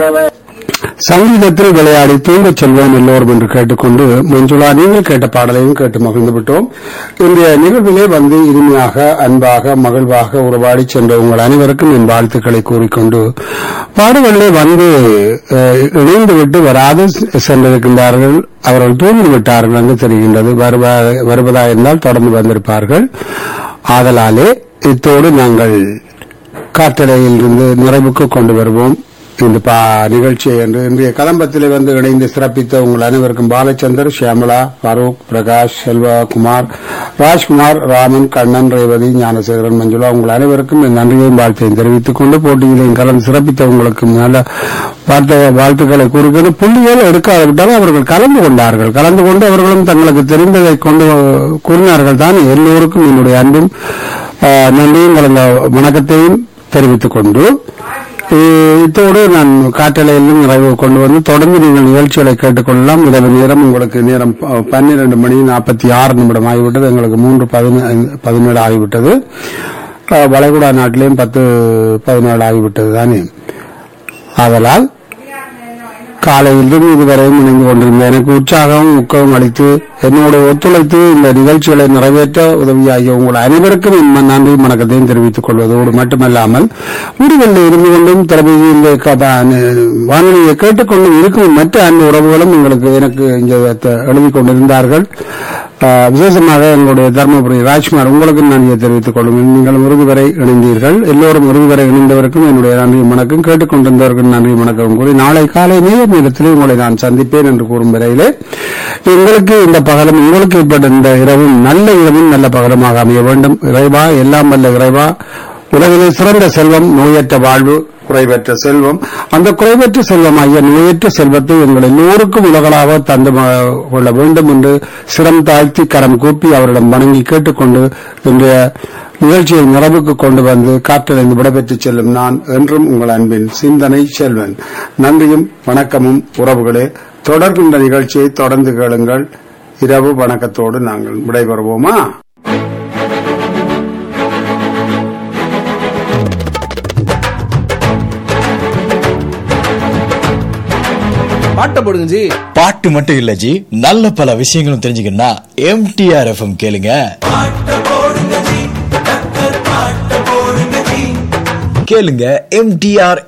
சங்கீதத்தில் விளையாடி தூங்கச் செல்வோம் எல்லோரும் என்று கேட்டுக்கொண்டு மஞ்சுளா நீங்கள் கேட்ட பாடலையும் கேட்டு மகிழ்ந்து விட்டோம் இன்றைய நிகழ்விலே வந்து இனிமையாக அன்பாக மகிழ்வாக உறவாடி சென்ற உங்கள் அனைவருக்கும் என் வாழ்த்துக்களை கூறிக்கொண்டு பாடுகளிலே வந்து அஹ், இணைந்து விட்டு வராது சென்றிருக்கின்றார்கள் அவர்கள் தூங்கி விட்டார்கள் என்று தெரிகின்றது வருவா- வருவதா இருந்தால் தொடர்ந்து வந்திருப்பார்கள் ஆதலாலே இத்தோடு நாங்கள் காற்றலையில் இருந்து நிறைவுக்கு கொண்டு வருவோம் இந்த பா நிகழ்ச்சியை என்று இன்றைய கலம்பத்திலே வந்து இணைந்து சிறப்பித்த உங்கள் அனைவருக்கும் பாலச்சந்தர் ஷியாமலா ஃபரூக் பிரகாஷ் செல்வகுமார் ராஜ்குமார் ராமன் கண்ணன் ரேவதி ஞானசேகரன் மஞ்சுளா உங்கள் அனைவருக்கும் என் நன்றியையும் வாழ்த்தையும் தெரிவித்துக் கொண்டு போட்டியிலையும் கலந்து சிறப்பித்த உங்களுக்கு நல்ல வார்த்தை வாழ்த்துக்களை கூறுகிறது புள்ளிகள் எடுக்காவிட்டாலும் அவர்கள் கலந்து கொண்டார்கள் கலந்து கொண்டு அவர்களும் தங்களுக்கு தெரிந்ததை கொண்டு கூறினார்கள் தான் எல்லோருக்கும் என்னுடைய அன்பும் ஆஹ், நன்றியும் கலந்த வணக்கத்தையும் தெரிவித்துக் கொண்டு இ- இத்தோடு நான் காற்றலையிலும் நிறைவு கொண்டு வந்து தொடர்ந்து நீங்கள் நிகழ்ச்சிகளை கேட்டுக்கொள்ளலாம் இரவு நேரம் உங்களுக்கு நேரம் ப- பன்னிரண்டு மணி நாற்பத்தி ஆறு நிமிடம் ஆகிவிட்டது எங்களுக்கு மூன்று பதினே- பதினேழு ஆகிவிட்டது அஹ், வளைகுடா நாட்டிலேயும் பத்து பதினேழு ஆகிவிட்டது தானே ஆதலால் காலையிலிருந்து இதுவரையும் இணைந்து கொண்டிருந்த எனக்கு உற்சாகம் ஊக்கமும் அளித்து என்னோட ஒத்துழைத்து இந்த நிகழ்ச்சிகளை நிறைவேற்ற உதவியாகிய உங்கள் அனைவருக்கும் என் நன்றி வணக்கத்தையும் தெரிவித்துக் கொள்வதோடு மட்டுமல்லாமல் வீடுகளில் இருந்து கொண்டும் தொலைபேசி இந்த க- ப- வானொலியை கேட்டுக்கொண்டும் இருக்கும் மற்ற அன்பு உறவுகளும் உங்களுக்கு எனக்கு இங்கே த- எழுதிக் கொண்டிருந்தார்கள் ஆஹ், விசேஷமாக எங்களுடைய தர்மபுரி ராஜ்குமார் உங்களுக்கு நன்றியை தெரிவித்துக் கொள்ளும் நீங்கள் இறுதி வரை இணைந்தீர்கள் எல்லோரும் இறுதி வரை இணைந்தவருக்கும் என்னுடைய நன்றி வணக்கம் கேட்டுக்கொண்டிருந்தவருக்கும் நன்றி வணக்கம் கூறி நாளை காலை நேர நேரத்தில் உங்களை நான் சந்திப்பேன் என்று கூறும் வரையிலே எங்களுக்கு இந்த பகலும் உங்களுக்கு ஏற்பட்ட இந்த இரவும் நல்ல இரவும் நல்ல பகலமாக அமைய வேண்டும் இறைவா எல்லாம் வல்ல இறைவா உலகிலே சிறந்த செல்வம் நோயற்ற வாழ்வு குறைவற்ற செல்வம் அந்த குறைவற்ற செல்வமாகிய நோயற்ற செல்வத்தை எங்கள் எல்லோருக்கும் உலகளாக தந்து ம- கொள்ள வேண்டும் என்று சிரம் தாழ்த்தி கரம் கூப்பி அவரிடம் வணங்கி கேட்டுக்கொண்டு இன்றைய நிகழ்ச்சியை நிறைவுக்கு கொண்டு வந்து காற்றிலிருந்து விடைபெற்று செல்லும் நான் என்றும் உங்கள் அன்பின் சிந்தனை செல்வன் நன்றியும் வணக்கமும் உறவுகளே தொடர்கின்ற நிகழ்ச்சியை தொடர்ந்து கேளுங்கள் இரவு வணக்கத்தோடு நாங்கள் விடைபெறுவோமா பாட்டை போடுங்க ஜி பாட்டு மட்டும் இல்ல ஜி நல்ல பல விஷயங்களும் தெரிஞ்சுக்கணும்னா எம்டிஆர் எஃப்எம் கேளுங்க கேளுங்க எம்டிஆர்